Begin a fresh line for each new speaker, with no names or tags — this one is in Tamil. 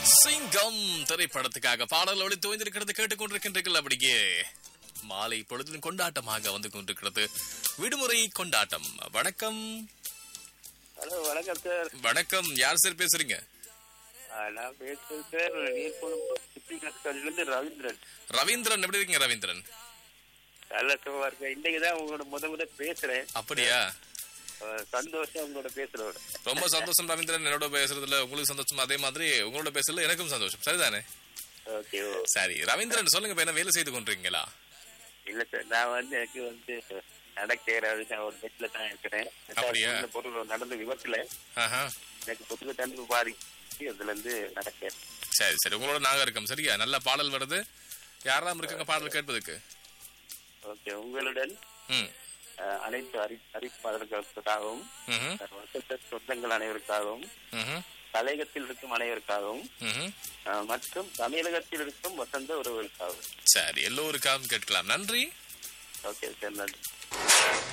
சிங்கம் திரைப்படத்துக்காக பாடல் ஒளி தோய்ந்திருக்கிறது கேட்டுக்கொண்டிருக்கின்றீர்கள் அப்படியே மாலை பொழுதின் கொண்டாட்டமாக வந்து கொண்டிருக்கிறது விடுமுறை கொண்டாட்டம் வணக்கம்
ஹலோ வணக்கம் சார்
வணக்கம் யார் சார் பேசுறீங்க
ஆ, நான் பேசுறது சார் நீர்கொழும்பு சிட்டி காலேஜ்லேருந்து ரவீந்திரன்
ரவீந்திரன் எப்படி இருக்கீங்க ரவீந்திரன்
நல்ல சுகமா இருக்கேன் இன்னைக்கு தான் உங்களோட முத முத பேசுறேன்
அப்படியா
ஆ, சந்தோஷம் உங்களோட பேசுறோட
ரொம்ப சந்தோஷம் ரவீந்திரன் என்னோட பேசுறதுல உங்களுக்கு சந்தோஷம் அதே மாதிரி உங்களோட பேசுறதுல எனக்கும் சந்தோஷம் சரிதானே
ஓகே ஓ
சரி ரவீந்திரன் சொல்லுங்க இப்ப என்ன வேலை செய்து கொண்டிருக்கீங்களா
இல்ல சார் நான் வந்து எனக்கு வந்து நடக்கிறாரு நான் ஒரு பெட்ல தான் இருக்கிறேன்
அப்படியா?
இந்த பொருள் நடந்த விபத்துல
ஆஹா
எனக்கு புதுக தண்டு பாதி அதுல இருந்து நடக்கிறேன்
சரி சரி உங்களோட நாங்க இருக்கோம் சரியா நல்ல பாடல் வருது யாரெல்லாம் இருக்காங்க பாடல் கேட்பதுக்கு
ஓகே உங்களுடன்
ம்
ஆ, அனைத்து அறி அறிவிப்பாளர்களுக்காகவும்
ம்ஹும்,
வசத்த சொந்தங்கள் அனைவருக்காகவும்
ம்ஹும்,
கலையகத்தில் இருக்கும் அனைவருக்காகவும்
ம்ஹும்.
ஆ, மற்றும் தமிழகத்தில் இருக்கும் வசந்த உறவுகளுக்காகவும்
சரி எல்லோருக்காகவும் கேட்கலாம் நன்றி
ஓகே சார் நன்றி